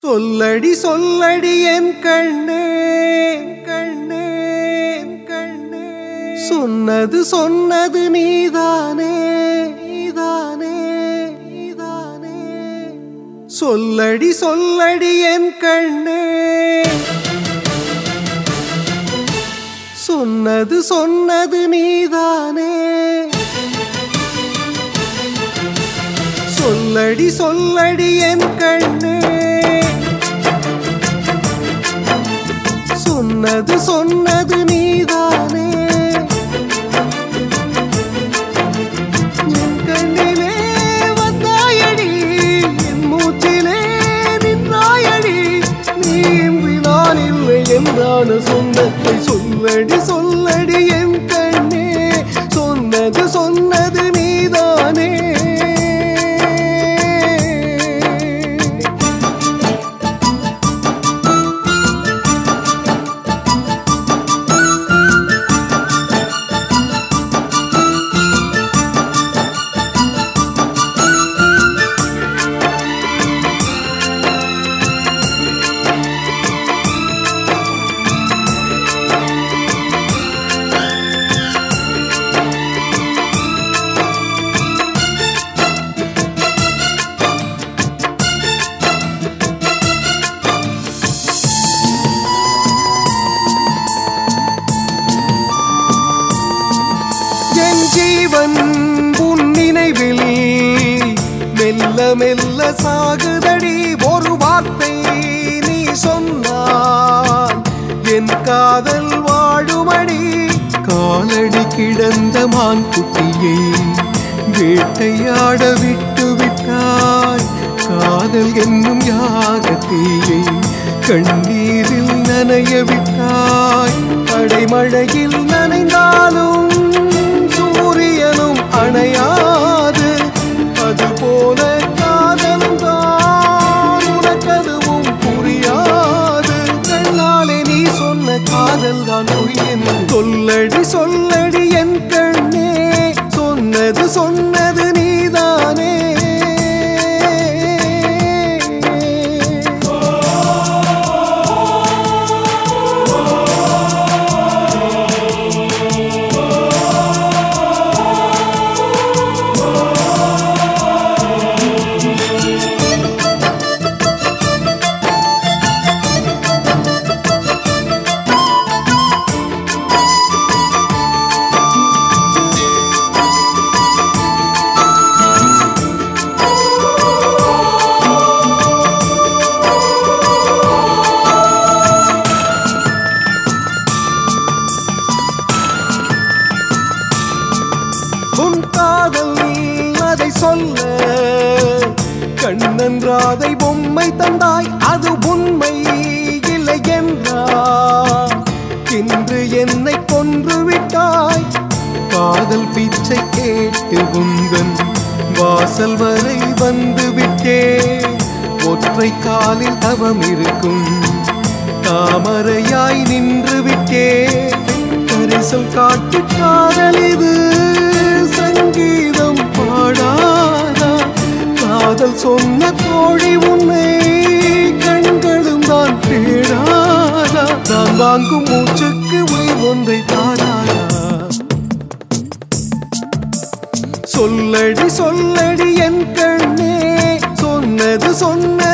சொல்லடி சொல்லடி என் கண்ணே கண்ணே கண்ணே சொன்னது சொன்னது நீதானே நீதானே நீதானே சொல்லடி சொல்லடி என் கண்ணே சொன்னது சொன்னது நீதானே சொல்லடி சொல்லடி என் கண்ணே சொன்னது சொன்னது நீதானே என் கண்ணிலே வந்தாயடி என் மூச்சிலே நின்றாயடி நீ இன்றி நான் இல்லை என்றான சொந்தத்தை சொல்லடி சொல்லடி என் கண்ணே சொன்னது சொன்னது நீதானே என் ஜீவன் உன் நினைவில் மெல்ல மெல்ல சாகுதடி ஒரு வார்த்தை நீ சொன்னான் என் காதல் வாழுமடி காலடி கிடந்த மான் குட்டியை வேட்டையாட விட்டு விட்டாய் காதல் என்னும் யாகத்தீயை கண்ணீரில் நனைய விட்டாய் அடைமழையில் நனைந்தாலும் சூரியனும் அணையாது அதுபோல காதலும் தான் உனக்கதுவும் புரியாது கண்ணாலே நீ சொன்ன காதல் தான் பொய் என்று சொல்லடி சொல்லடி என் கண்ணே சொன்னது சொன்னது நீதானே உன் காதல் அதை சொல்ல கண்ணன்றாதை பொம்மை தந்தாய் அது உண்மை இல்லை என்றார் இன்று என்னை கொன்று விட்டாய் காதல் பிச்சை கேட்டு உந்தன் வாசல் வரை வந்து விட்டேன் ஒற்றை காலில் தவம் இருக்கும் தாமரையாய் நின்று விட்டேன் கரிசல் காட்டு காதல் இது சங்கீதம் பாடாதா காதல் சொன்ன தோழி உன்னை கண்களும் தான் தேடாதா நான் வாங்கும் மூச்சுக்கு உயிர் ஒன்றை தாராதா சொல்லடி சொல்லடி என் கண்ணே சொன்னது சொன்ன